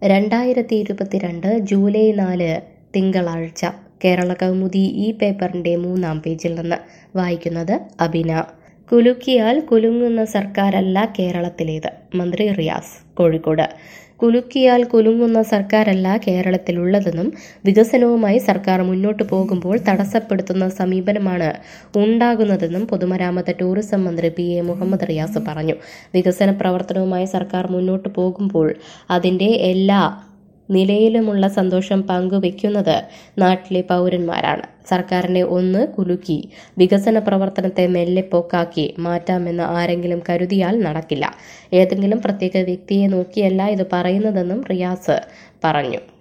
രണ്ടായിരത്തി ഇരുപത്തിരണ്ട് ജൂലൈ നാല് തിങ്കളാഴ്ച കേരള കൗമുദി ഈ പേപ്പറിൻ്റെ മൂന്നാം പേജിൽ നിന്ന് വായിക്കുന്നത് അബിന കുലുക്കിയാൽ കുലുങ്ങുന്ന സർക്കാരല്ല കേരളത്തിലേത് മന്ത്രി റിയാസ് കോഴിക്കോട് കുലുക്കിയാൽ കുലുങ്ങുന്ന സർക്കാരല്ല കേരളത്തിലുള്ളതെന്നും വികസനവുമായി സർക്കാർ മുന്നോട്ടു പോകുമ്പോൾ തടസ്സപ്പെടുത്തുന്ന സമീപനമാണ് ഉണ്ടാകുന്നതെന്നും പൊതുമരാമത്ത് ടൂറിസം മന്ത്രി പി എ മുഹമ്മദ് റിയാസ് പറഞ്ഞു വികസന പ്രവർത്തനവുമായി സർക്കാർ മുന്നോട്ടു പോകുമ്പോൾ അതിൻ്റെ എല്ലാ നിലയിലുമുള്ള സന്തോഷം പങ്കുവെക്കുന്നത് നാട്ടിലെ പൗരന്മാരാണ് സർക്കാരിനെ ഒന്ന് കുലുക്കി വികസന പ്രവർത്തനത്തെ മെല്ലെ പോക്കാക്കി മാറ്റാമെന്ന് ആരെങ്കിലും കരുതിയാൽ നടക്കില്ല ഏതെങ്കിലും പ്രത്യേക വ്യക്തിയെ നോക്കിയല്ല ഇത് പറയുന്നതെന്നും റിയാസ് പറഞ്ഞു